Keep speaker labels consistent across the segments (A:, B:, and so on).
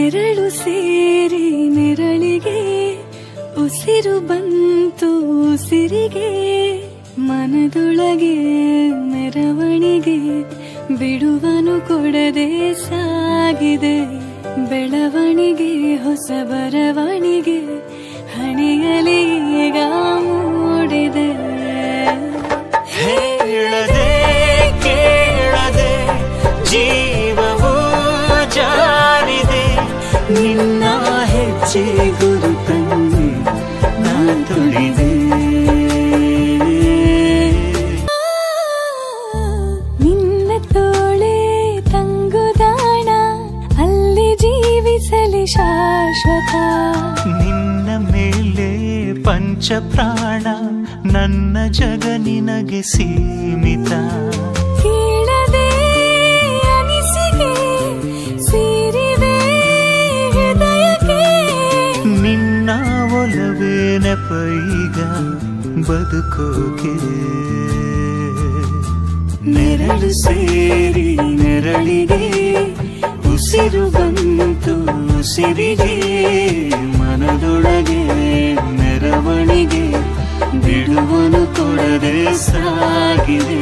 A: ನೆರಳು ಸೇರಿ ನೆರಳಿಗೆ ಉಸಿರು ಬಂತು ಉಸಿರಿಗೆ ಮನದೊಳಗೆ ಮೆರವಣಿಗೆ ಬಿಡುವನು ಕೊಡದೆ ಸಾಗಿದೆ ಬೆಳವಣಿಗೆ ಹೊಸ ಬರವಣಿಗೆ ಹಣೆಯಲಿ ಈಗ ಮೂಡಿದೆ
B: ಹೇಳದೆ ಕೇಳದೆ ಜೀವವು ಜಾರಿದೆ ನಿನ್ನ ಹೆಜ್ಜೆ ಗುರುತನ್ನೇ ನಾ ತುಳಿದೆ
A: ನಿನ್ನ ತೋಳೆ ತಂಗುದಾಣ ಅಲ್ಲಿ ಜೀವಿಸಲಿ ಶಾಶ್ವತ
B: ನಿನ್ನ ಮೇಲೆ ಪಂಚ ಪ್ರಾಣ ನನ್ನ ಜಗ ನಿನಗೆ ಸೀಮಿತ
A: ಕೇಳದೆ ಅನಿಸಿಕೆ ಸೇರಿವೆ ಹೃದಯಕ್ಕೆ
B: ನಿನ್ನ ಒಲವೇ ನೆಪೈಗ ಬದುಕೋಕೆ ನೆರಳು ಸೇರಿ ನೆರಳಿಗೆ ಉಸಿರು ಬಂತು ಉಸಿರಿಗೆ ಮನದೊಳಗೆ ಮೆರವಣಿಗೆ ಬಿಡುವನು ಕೊಡದೆ ಸಾಗಿದೆ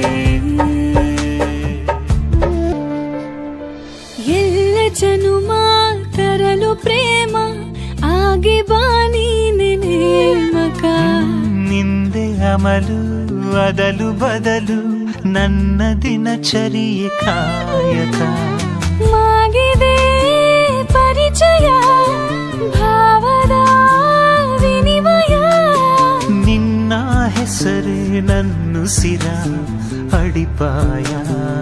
A: ಎಲ್ಲ ಜನುಮ ತರಲು ಪ್ರೇಮ ಆಗೆ ಬಾನೀನೆ ನೇಮಕ
B: ನಿಂದೆ ಅಮಲು ಅದಲು ಬದಲು ನನ್ನ ದಿನಚರಿಯೆ ಕಾಯಕ
A: ಮಾಗಿದೆ ಪರಿಚಯ ಭಾವದ ವಿನಿಮಯ
B: ನಿನ್ನ ಹೆಸರೇ ನನ್ನುಸಿರ ಅಡಿಪಾಯ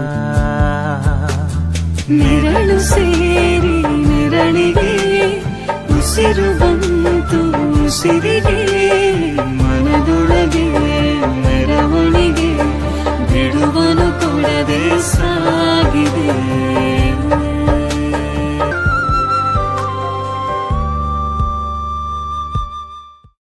A: ನೆರಳು ಸೇರಿ ನೆರಳಿಗೆ
B: ಉಸಿರು ಬಂತು ಉಸಿರಿಗೆ ಮನದೊಳಗೆ ಮೆರವಣಿಗೆ ಬಿಡುವನು ಕೊಡದೆ ಸಾಗಿದೆ